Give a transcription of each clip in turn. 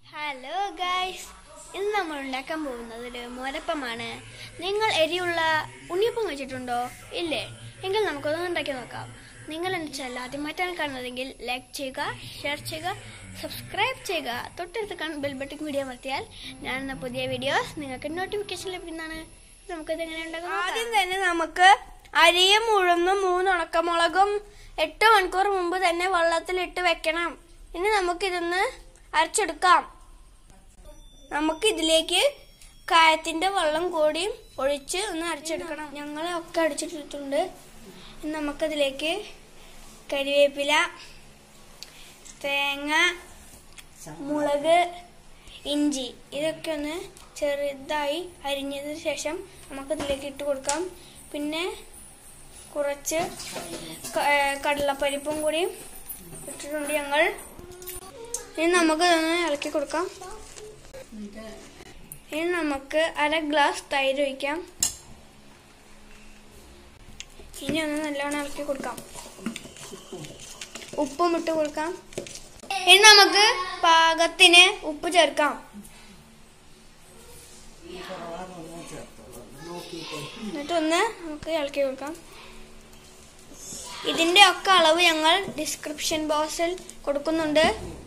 hello guys ഇന്ന് നമ്മൾ ഉണ്ടാക്കാൻ പോകുന്നത് ഒരു മോരപ്പമാണ് നിങ്ങൾ എരിയുള്ള ഉണ്ണിയപ്പം കഴിച്ചിട്ടുണ്ടോ ഇല്ലേ എങ്കിൽ നമുക്കൊന്ന് ഉണ്ടാക്കി നോക്കാം നിങ്ങൾ എൻ്റെ ചാനൽ ആദ്യമായിട്ടാണ് കാണുന്നതെങ്കിൽ ലൈക്ക് ചെയ്യുക ഷെയർ ചെയ്യുക സബ്സ്ക്രൈബ് ചെയ്യുക തൊട്ടടുത്ത് കാണുന്ന ബെൽ ബട്ടൺ വീഡിയോ അമർത്തിയാൽ ഞാൻ എന്ന പുതിയ വീഡിയോസ് നിങ്ങൾക്ക് നോട്ടിഫിക്കേഷൻ ലഭിക്കുന്നതാണ് നമുക്കിത് എങ്ങനെ ഉണ്ടാക്കാം ആദ്യം തന്നെ നമുക്ക് അരിയും ഉഴുന്നും മൂന്ന് ഉണക്കമുളകും എട്ട് മണിക്കൂർ മുമ്പ് തന്നെ വെള്ളത്തിലിട്ട് വെക്കണം ഇനി നമുക്കിതൊന്ന് അരച്ചെടുക്കാം നമുക്ക് ഇതിലേക്ക് കായത്തിന്റെ വെള്ളം കൂടി ഒഴിച്ച് ഒന്ന് അരച്ചെടുക്കണം ഞങ്ങൾ ഒക്കെ അടിച്ചിട്ടിട്ടുണ്ട് ഇനി നമുക്കതിലേക്ക് കരിവേപ്പില തേങ്ങ മുളക് ഇഞ്ചി ഇതൊക്കെ ഒന്ന് ചെറുതായി അരിഞ്ഞതിന് ശേഷം നമുക്കതിലേക്ക് ഇട്ട് കൊടുക്കാം പിന്നെ കുറച്ച് ക- ഏ, കടലപ്പരിപ്പും കൂടി ഇട്ടിട്ടുണ്ട് ഞങ്ങൾ ഇനി നമുക്ക് ഇതൊന്ന് ഇളക്കി കൊടുക്കാം ഇനി നമുക്ക് അര ഗ്ലാസ് തൈര് ഒഴിക്കാം ഇനി ഒന്ന് നല്ലോണം ഇളക്കി കൊടുക്കാം ഉപ്പും ഇട്ട് കൊടുക്കാം ഇനി നമുക്ക് പാകത്തിന് ഉപ്പ് ചേർക്കാം എന്നിട്ടൊന്ന് നമുക്ക് ഇളക്കി കൊടുക്കാം ഇതിന്റെ ഒക്കെ അളവ് ഞങ്ങൾ ഡിസ്ക്രിപ്ഷൻ ബോക്സിൽ കൊടുക്കുന്നുണ്ട്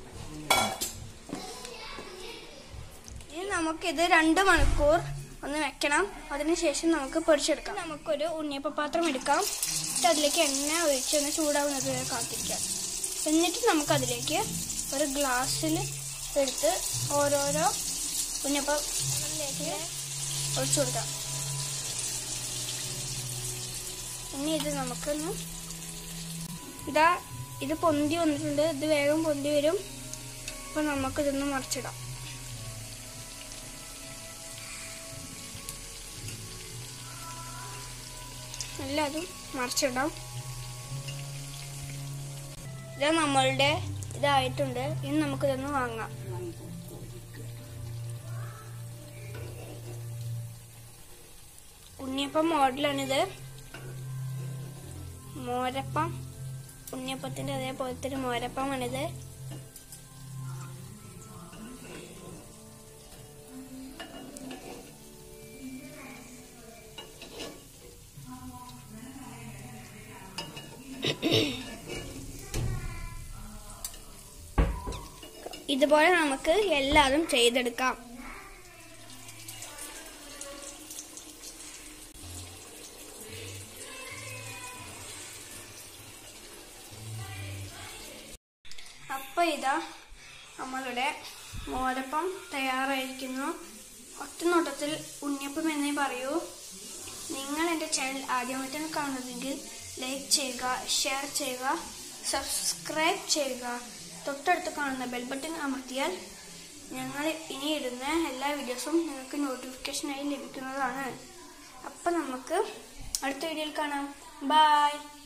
ഇനി നമുക്കിത് രണ്ട് മണിക്കൂർ ഒന്ന് വെക്കണം അതിനുശേഷം നമുക്ക് പൊരിച്ചെടുക്കാം നമുക്കൊരു ഉണ്ണിയപ്പ പാത്രം എടുക്കാം എന്നിട്ട് അതിലേക്ക് എണ്ണ ഒഴിച്ച് ഒന്ന് ചൂടാവുന്നത് വരെ കാത്തിരിക്കാം എന്നിട്ട് നമുക്കതിലേക്ക് ഒരു ഗ്ലാസ്സിൽ എടുത്ത് ഓരോരോ ഉണ്ണിയപ്പത്തിലേക്ക് ഒഴിച്ചു കൊടുക്കാം ഇനി ഇത് നമുക്കൊന്ന് ഇതാ ഇത് പൊന്തി വന്നിട്ടുണ്ട് ഇത് വേഗം പൊന്തി വരും അപ്പൊ നമുക്കിതൊന്ന് മറിച്ചിടാം എല്ലാതും മറിച്ചിടാം ഇത് നമ്മളുടെ ഇതായിട്ടുണ്ട് ഇനി നമുക്കിതൊന്ന് വാങ്ങാം ഉണ്ണിയപ്പം മോഡലാണിത് മോരപ്പം ഉണ്ണിയപ്പത്തിന്റെ അതേപോലത്തെ ഒരു മോരപ്പമാണിത് ഇതുപോലെ നമുക്ക് എല്ലാതും ചെയ്തെടുക്കാം അപ്പൊ ഇതാ നമ്മളുടെ മോരപ്പം തയ്യാറായിരിക്കുന്നു ഒറ്റനോട്ടത്തിൽ ഉണ്ണിയപ്പം എന്നേ പറയൂ നിങ്ങൾ എൻ്റെ ചാനൽ ആദ്യമായിട്ടാണ് കാണുന്നതെങ്കിൽ ലൈക്ക് ചെയ്യുക ഷെയർ ചെയ്യുക സബ്സ്ക്രൈബ് ചെയ്യുക തൊട്ടടുത്ത് കാണുന്ന ബെൽ ബട്ടൺ അമർത്തിയാൽ ഞങ്ങൾ ഇനി ഇടുന്ന എല്ലാ വീഡിയോസും നിങ്ങൾക്ക് നോട്ടിഫിക്കേഷനായി ലഭിക്കുന്നതാണ് അപ്പം നമുക്ക് അടുത്ത വീഡിയോയിൽ കാണാം ബായ്